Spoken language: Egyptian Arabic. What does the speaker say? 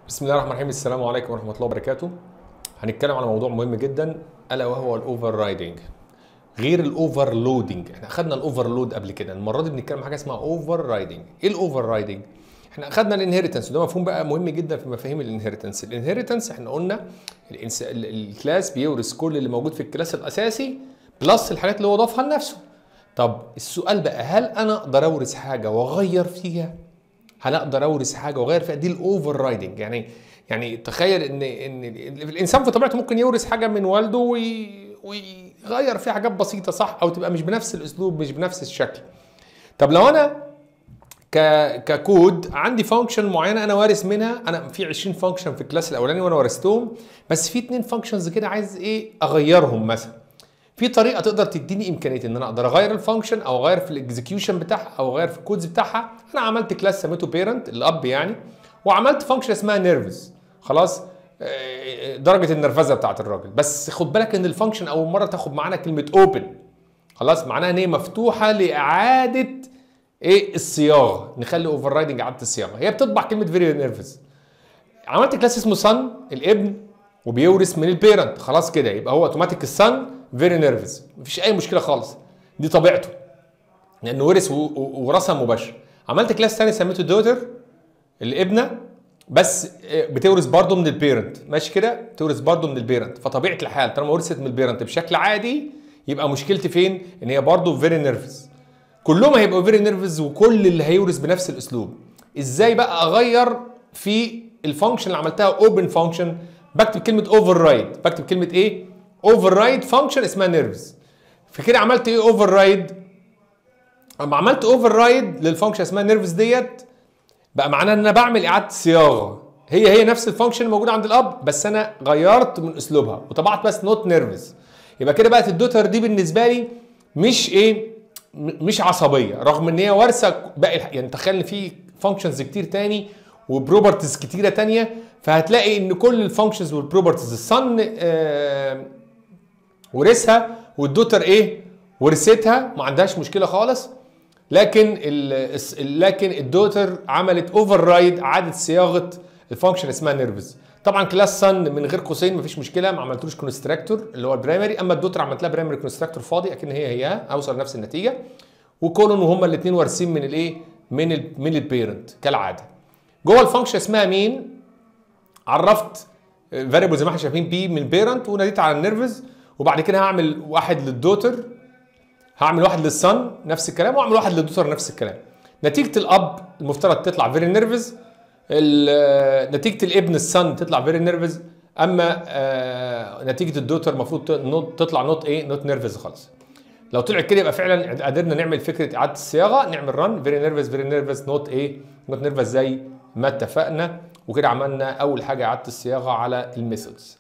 بسم الله الرحمن الرحيم السلام عليكم ورحمه الله وبركاته هنتكلم على موضوع مهم جدا الا وهو الاوفر رايدنج غير الاوفر لودنج احنا اخدنا الاوفر لود قبل كده المره دي بنتكلم عن حاجه اسمها اوفر رايدنج ايه الاوفر رايدنج احنا اخدنا الانهيرتنس وده مفهوم بقى مهم جدا في مفاهيم الانهيرتنس الانهيرتنس احنا قلنا الإنس... ال- الكلاس بيورث كل اللي موجود في الكلاس الاساسي بلس الحاجات اللي هو ضافها لنفسه طب السؤال بقى هل انا اقدر اورث حاجه واغير فيها هل اقدر اورث حاجه واغير فيها دي الاوفر رايدنج يعني يعني تخيل ان ان الانسان في طبيعته ممكن يورث حاجه من والده وي ويغير فيها حاجات بسيطه صح او تبقى مش بنفس الاسلوب مش بنفس الشكل طب لو انا ك ككود عندي فانكشن معينه انا وارث منها انا في 20 فانكشن في الكلاس الاولاني وانا ورثتهم بس في اتنين فانكشنز كده عايز ايه اغيرهم مثلا في طريقه تقدر تديني امكانيه ان انا اقدر اغير الفانكشن او اغير في الاكزكيوشن بتاعها او اغير في الكودز بتاعها انا عملت كلاس سميته بيرنت الاب يعني وعملت فانكشن اسمها نيرفز خلاص آه، درجه النرفزه بتاعت الراجل بس خد بالك ان الفانكشن اول مره تاخد معانا كلمه اوبن خلاص معناها ان هي مفتوحه لاعاده ايه الصياغه نخلي اوفر رايدنج اعاده الصياغه هي بتطبع كلمه فيري نيرفز عملت كلاس اسمه سن الابن وبيورث من البيرنت خلاص كده يبقى هو اوتوماتيك السن فيري نيرفز مفيش اي مشكله خالص دي طبيعته لانه ورث و- و- وراثه مباشره عملت كلاس ثاني سميته دوتر الابنه بس بتورث برضه من البيرنت ماشي كده بتورث برضه من البيرنت فطبيعه الحال طالما ورثت من البيرنت بشكل عادي يبقى مشكلتي فين ان هي برضه فيري نيرفز كلهم هيبقوا فيري نيرفز وكل اللي هيورث بنفس الاسلوب ازاي بقى اغير في الفانكشن اللي عملتها اوبن فانكشن بكتب كلمه اوفر رايد بكتب كلمه ايه اوفر رايد فانكشن اسمها نيرفز فكده عملت ايه اوفر رايد اما عملت اوفر رايد للفانكشن اسمها نيرفز ديت بقى معناه ان انا بعمل اعاده صياغه هي هي نفس الفانكشن الموجوده عند الاب بس انا غيرت من اسلوبها وطبعت بس نوت نيرفز يبقى كده بقت الدوتر دي بالنسبه لي مش ايه م- مش عصبيه رغم ان هي وارثه باقي الح- يعني تخيل ان في فانكشنز كتير تاني وبروبرتيز كتيره تانية فهتلاقي ان كل الفانكشنز والبروبرتيز الصن آه ورثها والدوتر ايه ورثتها ما عندهاش مشكله خالص لكن ال الس- لكن الدوتر عملت اوفر رايد عادت صياغه الفانكشن اسمها نيرفز طبعا كلاس سن من غير قوسين مفيش مشكله ما عملتلوش كونستراكتور اللي هو البرايمري اما الدوتر عملت لها برايمري كونستراكتور فاضي اكن هي هي اوصل لنفس النتيجه وكولون وهما الاثنين وارثين من الايه من ال من البيرنت كالعاده جوه الفانكشن اسمها مين عرفت فاريبل زي ما احنا شايفين بي من بيرنت وناديت على النيرفز وبعد كده هعمل واحد للدوتر هعمل واحد للصن نفس الكلام واعمل واحد للدوتر نفس الكلام نتيجه الاب المفترض تطلع فيري نيرفز نتيجه الابن الصن تطلع فيري نيرفز اما آه، نتيجه الدوتر المفروض ت- نوت- تطلع نوت ايه نوت نيرفز خالص لو طلعت كده يبقى فعلا قدرنا نعمل فكره اعاده الصياغه نعمل رن فيري نيرفز فيري نيرفز نوت ايه نوت نيرفز زي ما اتفقنا وكده عملنا اول حاجه اعاده الصياغه على الميثودز